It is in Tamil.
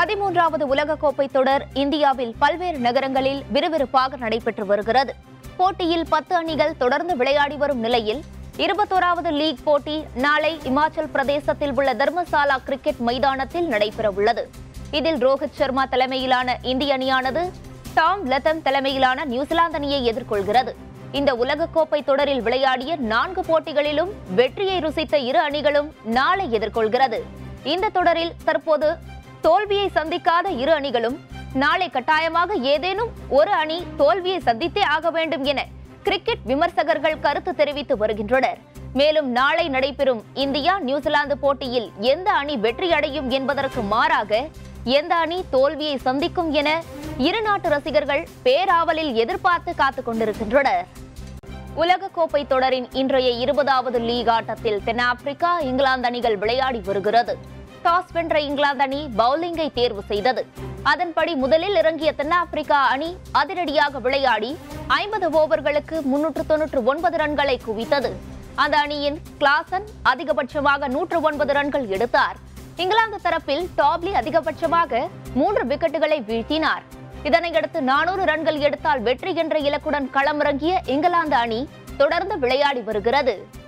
பதிமூன்றாவது உலகக்கோப்பை தொடர் இந்தியாவில் பல்வேறு நகரங்களில் விறுவிறுப்பாக நடைபெற்று வருகிறது போட்டியில் பத்து அணிகள் தொடர்ந்து விளையாடி வரும் நிலையில் இருபத்தோராவது லீக் போட்டி நாளை இமாச்சல் பிரதேசத்தில் உள்ள தர்மசாலா கிரிக்கெட் மைதானத்தில் நடைபெறவுள்ளது இதில் ரோஹித் சர்மா தலைமையிலான இந்திய அணியானது டாம் லெத்தம் தலைமையிலான நியூசிலாந்து அணியை எதிர்கொள்கிறது இந்த உலகக்கோப்பை தொடரில் விளையாடிய நான்கு போட்டிகளிலும் வெற்றியை ருசித்த இரு அணிகளும் நாளை எதிர்கொள்கிறது இந்த தொடரில் தற்போது தோல்வியை சந்திக்காத இரு அணிகளும் நாளை கட்டாயமாக ஏதேனும் ஒரு அணி தோல்வியை சந்தித்தே ஆக வேண்டும் என கிரிக்கெட் விமர்சகர்கள் கருத்து தெரிவித்து வருகின்றனர் மேலும் நாளை நடைபெறும் இந்தியா நியூசிலாந்து போட்டியில் எந்த அணி வெற்றி அடையும் என்பதற்கு மாறாக எந்த அணி தோல்வியை சந்திக்கும் என இரு நாட்டு ரசிகர்கள் பேராவலில் எதிர்பார்த்து காத்துக் கொண்டிருக்கின்றனர் உலகக்கோப்பை தொடரின் இன்றைய இருபதாவது லீக் ஆட்டத்தில் தென்னாப்பிரிக்கா இங்கிலாந்து அணிகள் விளையாடி வருகிறது டாஸ் வென்ற இங்கிலாந்து அணி பவுலிங்கை தேர்வு செய்தது அதன்படி முதலில் இறங்கிய தென்னாப்பிரிக்கா அணி அதிரடியாக விளையாடி ஐம்பது ஓவர்களுக்கு முன்னூற்று தொன்னூற்று ஒன்பது ரன்களை குவித்தது அந்த அணியின் கிளாசன் அதிகபட்சமாக நூற்று ஒன்பது ரன்கள் எடுத்தார் இங்கிலாந்து தரப்பில் டாப்லி அதிகபட்சமாக மூன்று விக்கெட்டுகளை வீழ்த்தினார் இதனையடுத்து நானூறு ரன்கள் எடுத்தால் வெற்றி என்ற இலக்குடன் களமிறங்கிய இங்கிலாந்து அணி தொடர்ந்து விளையாடி வருகிறது